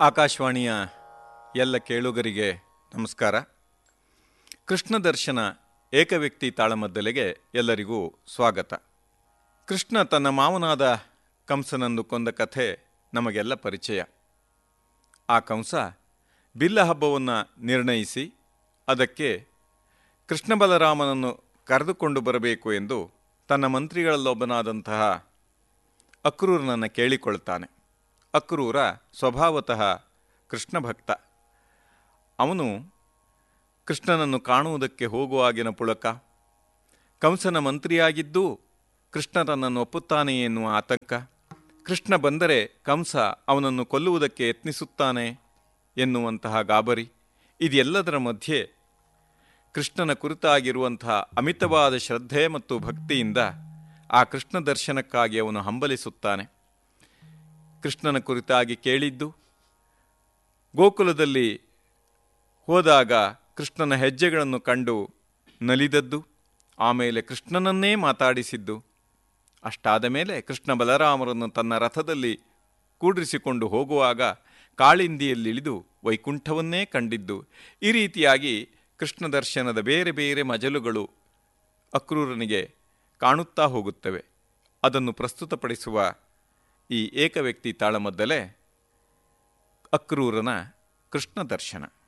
ಆಕಾಶವಾಣಿಯ ಎಲ್ಲ ಕೇಳುಗರಿಗೆ ನಮಸ್ಕಾರ ಕೃಷ್ಣ ದರ್ಶನ ಏಕವ್ಯಕ್ತಿ ತಾಳಮದ್ದಲೆಗೆ ಎಲ್ಲರಿಗೂ ಸ್ವಾಗತ ಕೃಷ್ಣ ತನ್ನ ಮಾವನಾದ ಕಂಸನನ್ನು ಕೊಂದ ಕಥೆ ನಮಗೆಲ್ಲ ಪರಿಚಯ ಆ ಕಂಸ ಬಿಲ್ಲ ಹಬ್ಬವನ್ನು ನಿರ್ಣಯಿಸಿ ಅದಕ್ಕೆ ಕೃಷ್ಣ ಬಲರಾಮನನ್ನು ಕರೆದುಕೊಂಡು ಬರಬೇಕು ಎಂದು ತನ್ನ ಮಂತ್ರಿಗಳಲ್ಲೊಬ್ಬನಾದಂತಹ ಅಕ್ರೂರನನ್ನು ಕೇಳಿಕೊಳ್ತಾನೆ ಅಕ್ರೂರ ಸ್ವಭಾವತಃ ಕೃಷ್ಣ ಭಕ್ತ ಅವನು ಕೃಷ್ಣನನ್ನು ಕಾಣುವುದಕ್ಕೆ ಹೋಗುವಾಗಿನ ಪುಳಕ ಕಂಸನ ಮಂತ್ರಿಯಾಗಿದ್ದು ಕೃಷ್ಣ ತನ್ನನ್ನು ಒಪ್ಪುತ್ತಾನೆ ಎನ್ನುವ ಆತಂಕ ಕೃಷ್ಣ ಬಂದರೆ ಕಂಸ ಅವನನ್ನು ಕೊಲ್ಲುವುದಕ್ಕೆ ಯತ್ನಿಸುತ್ತಾನೆ ಎನ್ನುವಂತಹ ಗಾಬರಿ ಇದೆಲ್ಲದರ ಮಧ್ಯೆ ಕೃಷ್ಣನ ಕುರಿತಾಗಿರುವಂತಹ ಅಮಿತವಾದ ಶ್ರದ್ಧೆ ಮತ್ತು ಭಕ್ತಿಯಿಂದ ಆ ಕೃಷ್ಣ ದರ್ಶನಕ್ಕಾಗಿ ಅವನು ಹಂಬಲಿಸುತ್ತಾನೆ ಕೃಷ್ಣನ ಕುರಿತಾಗಿ ಕೇಳಿದ್ದು ಗೋಕುಲದಲ್ಲಿ ಹೋದಾಗ ಕೃಷ್ಣನ ಹೆಜ್ಜೆಗಳನ್ನು ಕಂಡು ನಲಿದದ್ದು ಆಮೇಲೆ ಕೃಷ್ಣನನ್ನೇ ಮಾತಾಡಿಸಿದ್ದು ಅಷ್ಟಾದ ಮೇಲೆ ಕೃಷ್ಣ ಬಲರಾಮರನ್ನು ತನ್ನ ರಥದಲ್ಲಿ ಕೂಡಿರಿಸಿಕೊಂಡು ಹೋಗುವಾಗ ಕಾಳಿಂದಿಯಲ್ಲಿಳಿದು ವೈಕುಂಠವನ್ನೇ ಕಂಡಿದ್ದು ಈ ರೀತಿಯಾಗಿ ಕೃಷ್ಣ ದರ್ಶನದ ಬೇರೆ ಬೇರೆ ಮಜಲುಗಳು ಅಕ್ರೂರನಿಗೆ ಕಾಣುತ್ತಾ ಹೋಗುತ್ತವೆ ಅದನ್ನು ಪ್ರಸ್ತುತಪಡಿಸುವ ಈ ಏಕವ್ಯಕ್ತಿ ತಾಳಮದ್ದಲೆ ಅಕ್ರೂರನ ಕೃಷ್ಣ ದರ್ಶನ